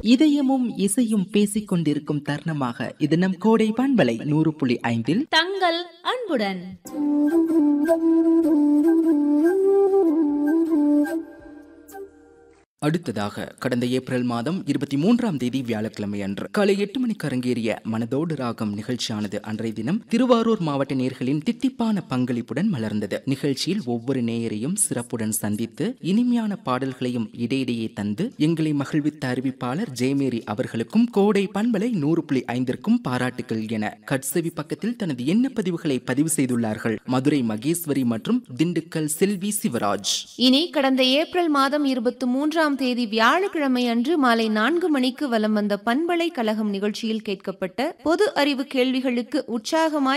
இதயமும் இசையும் பேசிக் கொண்டிருக்கும் தருணமாக இது நம் கோடை பண்பலை நூறு புள்ளி ஐந்தில் தங்கள் அன்புடன் அடுத்ததாக கடந்த ஏப்ரல் மாதம் இருபத்தி மூன்றாம் தேதி வியாழக்கிழமை அன்று காலை எட்டு மணிக்கு அரங்கேறிய மனதோடு ராகம் நிகழ்ச்சியானது அன்றைய தினம் திருவாரூர் மாவட்ட நேயர்களின் தித்திப்பான பங்களிப்புடன் மலர்ந்தது நிகழ்ச்சியில் ஒவ்வொரு நேயரையும் சிறப்புடன் சந்தித்து இனிமையான பாடல்களையும் இடையிடையே தந்து எங்களை மகிழ்வித்த அறிவிப்பாளர் ஜெயமேரி அவர்களுக்கும் கோடை பண்பலை நூறு புள்ளி ஐந்திற்கும் பாராட்டுகள் என கட்செவி பக்கத்தில் தனது எண்ண பதிவுகளை பதிவு செய்துள்ளார்கள் மதுரை மகேஸ்வரி மற்றும் திண்டுக்கல் செல்வி சிவராஜ் இனி கடந்த ஏப்ரல் மாதம் இருபத்தி மூன்றாம் தேதி வியாழக்கிழமை அன்று மாலை நான்கு மணிக்கு வலம் வந்த பண்பலை கழகம் நிகழ்ச்சியில் கேட்கப்பட்ட பொது அறிவு கேள்விகளுக்கு உற்சாகமாய்